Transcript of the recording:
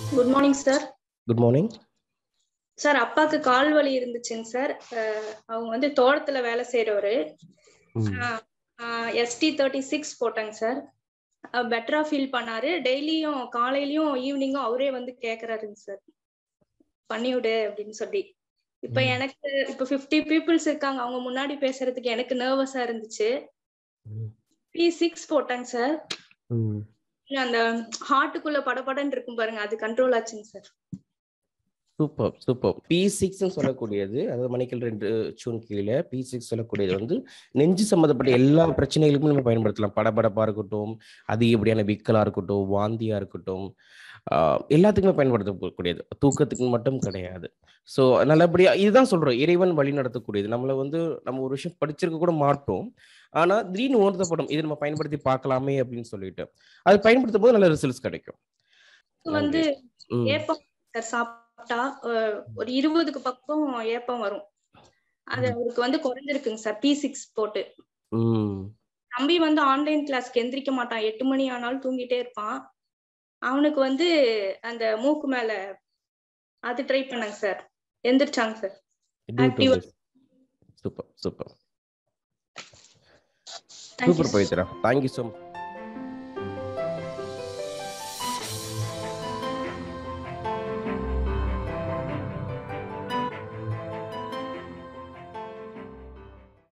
Good morning sir good morning sir அப்பாக்கு கால் வலி இருந்துச்சுங்க சார் அஹ் அவங்க வந்து தோட்டத்துல வேலை செய்யறவரு எஸ்டி தேர்ட்டி சிக்ஸ் போட்டாங்க சார் பெட்டரா ஃபீல் பண்ணாரு டெய்லியும் காலையிலயும் ஈவினிங்கும் அவரே வந்து கேக்குறாருங்க சார் பண்ணி விடு அப்படின்னு சொல்லி இப்ப ம். எனக்கு இப்ப 50 பீப்புள்ஸ் இருக்காங்க அவங்க முன்னாடி பேசுறதுக்கு எனக்கு நர்வஸா இருந்துச்சு பி சிக்ஸ் போட்டாங்க சார் அந்த ஹார்ட்டுக்குள்ள படபடன்னு இருக்கும் பாருங்க அது கண்ட்ரோல் ஆச்சுங்க சார் சூப்பர் சூப்பர் பி சிக்ஸ்னு சொல்லக்கூடியது அதாவது மணிக்கல் ரெண்டு சூன் கீழே பி சிக்ஸ் சொல்லக்கூடியது வந்து நெஞ்சு சம்மந்தப்பட்ட எல்லா பிரச்சனைகளுக்கும் நம்ம பயன்படுத்தலாம் படபடப்பா இருக்கட்டும் அதிகப்படியான விக்கலா இருக்கட்டும் வாந்தியா இருக்கட்டும் ஆஹ் எல்லாத்துக்குமே பயன்படுத்தக்கூடியது தூக்கத்துக்கு மட்டும் கிடையாது ஸோ நல்லபடியா இதுதான் சொல்றோம் இறைவன் வழி நடத்தக்கூடியது நம்மள வந்து நம்ம ஒரு விஷயம் படிச்சிருக்க கூட மாட்டோம் ஆனா திடீர்னு உணர்த்தப்படும் இது நம்ம பயன்படுத்தி பார்க்கலாமே அப்படின்னு சொல்லிட்டு அது பயன்படுத்தும் போது நல்ல ரிசல்ட்ஸ் கிடைக்கும் வந்து ம். ஏப்பம் சார் சாப்பிட்டா அஹ், ஒரு இருபதுக்கு பக்கம் ஏப்பம் வரும் அது அவருக்கு வந்து குறைஞ்சிருக்குங்க சார் பி சிக்ஸ் போட்டு ம் தம்பி வந்து ஆன்லைன் கிளாஸ்க்கு எந்திரிக்க மாட்டான் எட்டு மணி ஆனாலும் தூங்கிட்டே இருப்பான் அவனுக்கு வந்து அந்த மூக்கு மேல அது ட்ரை பண்ணாங்க சார் எந்திரிச்சாங்க sir Active. Super super Thank you, super sir. Pavithra thank you so much